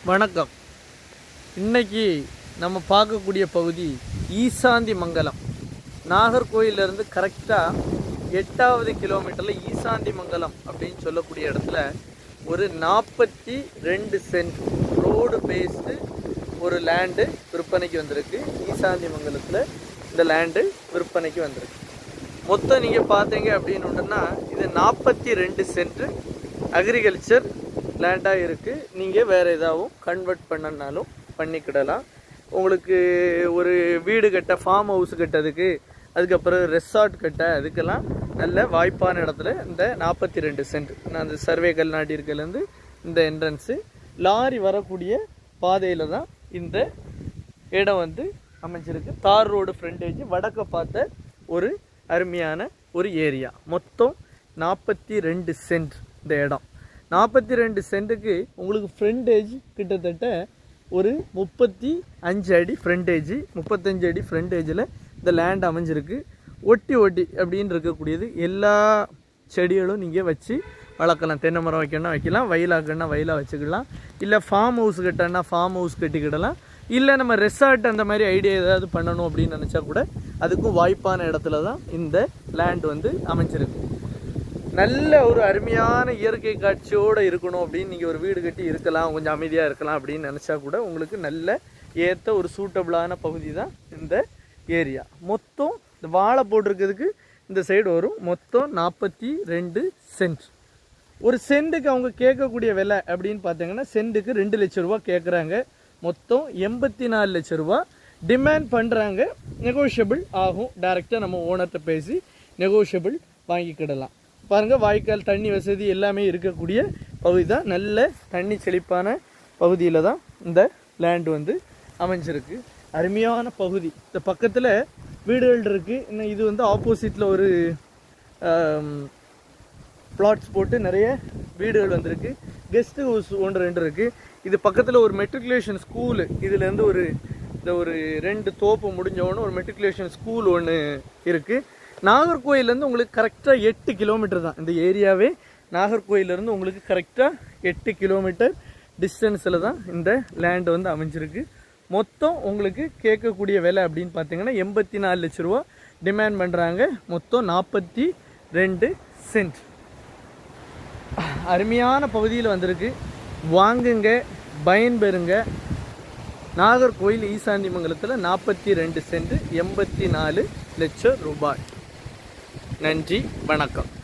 வணக்கம் இன்னைக்கு நம்ம பார்க்கக்கூடிய பகுதி ஈசாந்தி மங்கலம் நாகர்கோயிலிருந்து கரெக்டாக எட்டாவது கிலோமீட்டரில் ஈசாந்தி மங்கலம் அப்படின்னு சொல்லக்கூடிய இடத்துல ஒரு நாற்பத்தி ரெண்டு சென்ட் ரோடு பேஸ்டு ஒரு லேண்டு விற்பனைக்கு வந்திருக்கு ஈசாந்தி மங்கலத்தில் இந்த லேண்டு விற்பனைக்கு வந்திருக்கு மொத்தம் நீங்கள் பார்த்தீங்க அப்படின்னுட்டோன்னா இது நாற்பத்தி ரெண்டு சென்ட் அக்ரிகல்ச்சர் லேண்டாக இருக்குது நீங்கள் வேறு ஏதாவும் கன்வெர்ட் பண்ணனாலும் பண்ணிக்கிடலாம் உங்களுக்கு ஒரு வீடு கட்ட ஃபார்ம் ஹவுஸ் கட்டதுக்கு அதுக்கப்புறம் ரெசார்ட் கட்ட அதுக்கெல்லாம் நல்ல வாய்ப்பான இடத்துல இந்த நாற்பத்தி ரெண்டு சென்ட் நான் அந்த சர்வே கல்நாட்டி இருக்கலேருந்து இந்த என்ட்ரன்ஸு லாரி வரக்கூடிய பாதையில் தான் இந்த இடம் வந்து அமைஞ்சிருக்கு தார் ரோடு ஃப்ரண்டேஜ் வடக்க பார்த்த ஒரு அருமையான ஒரு ஏரியா மொத்தம் நாற்பத்தி ரெண்டு சென்ட் இந்த இடம் நாற்பத்தி ரெண்டு சென்ட்டுக்கு உங்களுக்கு ஃப்ரண்டேஜ் கிட்டத்தட்ட ஒரு முப்பத்தி அஞ்சு அடி ஃப்ரண்டேஜ் முப்பத்தஞ்சு அடி ஃப்ரண்டேஜில் இந்த லேண்ட் அமைஞ்சிருக்கு ஒட்டி ஒட்டி அப்படின்னு இருக்கக்கூடியது எல்லா செடிகளும் நீங்கள் வச்சு வளர்க்கலாம் தென்னை மரம் வைக்கணும்னா வைக்கலாம் வயலாக்கணும்னா வயலாக வச்சுக்கலாம் இல்லை ஃபார்ம் ஹவுஸ் கட்டணும்னா ஃபார்ம் ஹவுஸ் கட்டிக்கிடலாம் இல்லை நம்ம ரெசார்ட் அந்த மாதிரி ஐடியா ஏதாவது பண்ணணும் அப்படின்னு நினச்சா கூட அதுக்கும் வாய்ப்பான இடத்துல தான் இந்த லேண்ட் வந்து அமைஞ்சிருக்கு நல்ல ஒரு அருமையான இயற்கை காட்சியோடு இருக்கணும் அப்படின்னு நீங்கள் ஒரு வீடு கட்டி இருக்கலாம் கொஞ்சம் அமைதியாக இருக்கலாம் அப்படின்னு நினச்சா கூட உங்களுக்கு நல்ல ஏற்ற ஒரு சூட்டபிளான பகுதி தான் இந்த ஏரியா மொத்தம் இந்த வாழை போட்டிருக்கிறதுக்கு இந்த சைடு வரும் மொத்தம் நாற்பத்தி ரெண்டு சென்ட் ஒரு சென்ட்டுக்கு அவங்க கேட்கக்கூடிய விலை அப்படின்னு பார்த்தீங்கன்னா சென்ட்டுக்கு ரெண்டு லட்ச ரூபா கேட்குறாங்க மொத்தம் எண்பத்தி நாலு லட்ச ரூபா டிமாண்ட் பண்ணுறாங்க நெகோஷியபிள் ஆகும் டைரெக்டாக நம்ம ஓனர்கிட்ட பேசி நெகோஷியபிள் வாங்கிக்கிடலாம் பாருங்கள் வாய்க்கால் தண்ணி வசதி எல்லாமே இருக்கக்கூடிய பகுதி தான் நல்ல தண்ணி செழிப்பான பகுதியில் தான் இந்த லேண்ட் வந்து அமைஞ்சிருக்கு அருமையான பகுதி இந்த பக்கத்தில் வீடுகள் இருக்குது இன்னும் இது வந்து ஆப்போசிட்டில் ஒரு பிளாட்ஸ் போட்டு நிறைய வீடுகள் வந்திருக்கு கெஸ்ட் ஹவுஸ் ஒன்று ரெண்டு இருக்குது இது பக்கத்தில் ஒரு மெட்ரிகுலேஷன் ஸ்கூலு இதுலேருந்து ஒரு இந்த ஒரு ரெண்டு தோப்பு முடிஞ்சவொன்னு ஒரு மெட்ரிகுலேஷன் ஸ்கூல் ஒன்று இருக்குது நாகர்கோயிலேருந்து உங்களுக்கு கரெக்டாக எட்டு கிலோமீட்டர் தான் இந்த ஏரியாவே நாகர்கோயிலேருந்து உங்களுக்கு கரெக்டாக எட்டு கிலோமீட்டர் டிஸ்டன்ஸில் தான் இந்த லேண்ட் வந்து அமைஞ்சிருக்கு மொத்தம் உங்களுக்கு கேட்கக்கூடிய விலை அப்படின்னு பார்த்தீங்கன்னா எண்பத்தி நாலு லட்ச ரூபா டிமாண்ட் பண்ணுறாங்க மொத்தம் நாற்பத்தி ரெண்டு சென்ட் அருமையான பகுதியில் வந்திருக்கு வாங்குங்க பயன்பெறுங்க நாகர்கோயில் ஈசாந்தி மங்கலத்தில் நாற்பத்தி ரெண்டு சென்ட் எண்பத்தி நாலு லட்சம் ரூபாய் நன்றி வணக்கம்